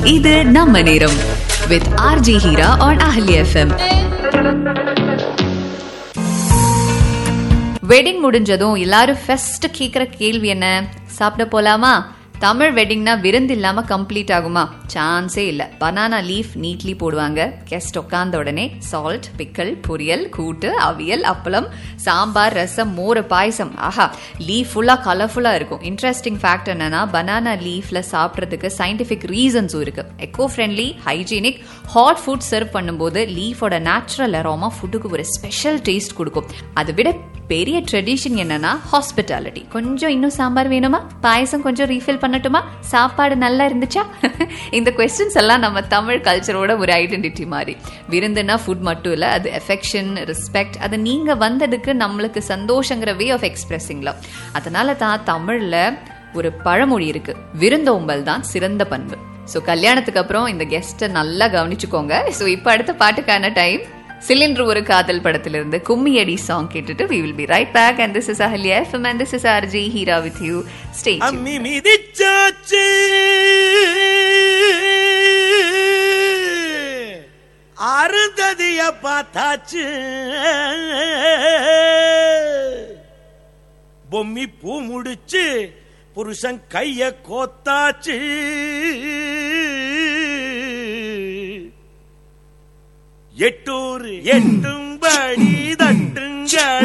இது நம்ம நேரம் with RJ Heera on Ahalya F M wedding முடிஞ்சதும் எல்லாரும் ஃபர்ஸ்ட் கேக்குற கேள்வி என்ன சாப்பிட போலாமா தமிழ் வெட்டிங்னா விருந்து இல்லாம கம்ப்ளீட் ஆகுமா சான்ஸே இல்ல பனானா லீஃப் நீட்லி போடுவாங்க கெஸ்ட் உட்கார்ந்த உடனே சால்ட் பிக்கல் பொரியல் கூட்டு அவியல் அப்பளம் சாம்பார் ரசம் மோர் பாயசம் ஆஹா லீஃப் ஃபுல்லா கலர்ஃபுல்லா இருக்கும் இன்ட்ரெஸ்டிங் ஃபேக்ட் என்னன்னா பனானா லீஃப்ல சாப்பிட்றதுக்கு சயின்டிபிக் ரீசன்ஸும் இருக்கு eco friendly hygienic hot food serve பண்ணும்போது லீஃபோட நேச்சுரல் அரோமா ஃபுட்டுக்கு ஒரு ஸ்பெஷல் டேஸ்ட் கொடுக்கும் அதை விட பெரிய ட்ரெடிஷன் என்னன்னா ஹாஸ்பிட்டாலிட்டி கொஞ்சம் இன்னும் சாம்பார் வேணுமா பாயசம் கொஞ்சம் ரீஃபில் பண்ணட்டுமா சாப்பாடு நல்லா இருந்துச்சா இந்த கொஸ்டின்ஸ் எல்லாம் நம்ம தமிழ் கல்ச்சரோட ஒரு ஐடென்டிட்டி மாதிரி விருந்துனா ஃபுட் மட்டும் இல்ல அது எஃபெக்ஷன் ரெஸ்பெக்ட் அது நீங்க வந்ததுக்கு நம்மளுக்கு சந்தோஷங்கிற வே ஆஃப் எக்ஸ்பிரஸிங்ல அதனால தான் தமிழ்ல ஒரு பழமொழி இருக்கு விருந்தோம்பல் தான் சிறந்த பண்பு ஸோ கல்யாணத்துக்கு அப்புறம் இந்த கெஸ்ட்டை நல்லா கவனிச்சுக்கோங்க ஸோ இப்போ அடுத்த பாட்டுக்கான டைம் சிலிண்டர் ஒரு காதல் படத்திலிருந்து கும்மியடி சாங் கேட்டுட்டு we will be right back and this is Ahalya F M and this is RJ Heera with you stay அம்மி மிதிச்சாச்சு அருந்ததிய பார்த்தாச்சு பொம்மி பூ முடிச்சு புருஷன் கைய கோத்தாச்சு எட்டூர் எட்டும்படி தட்டுங்கள்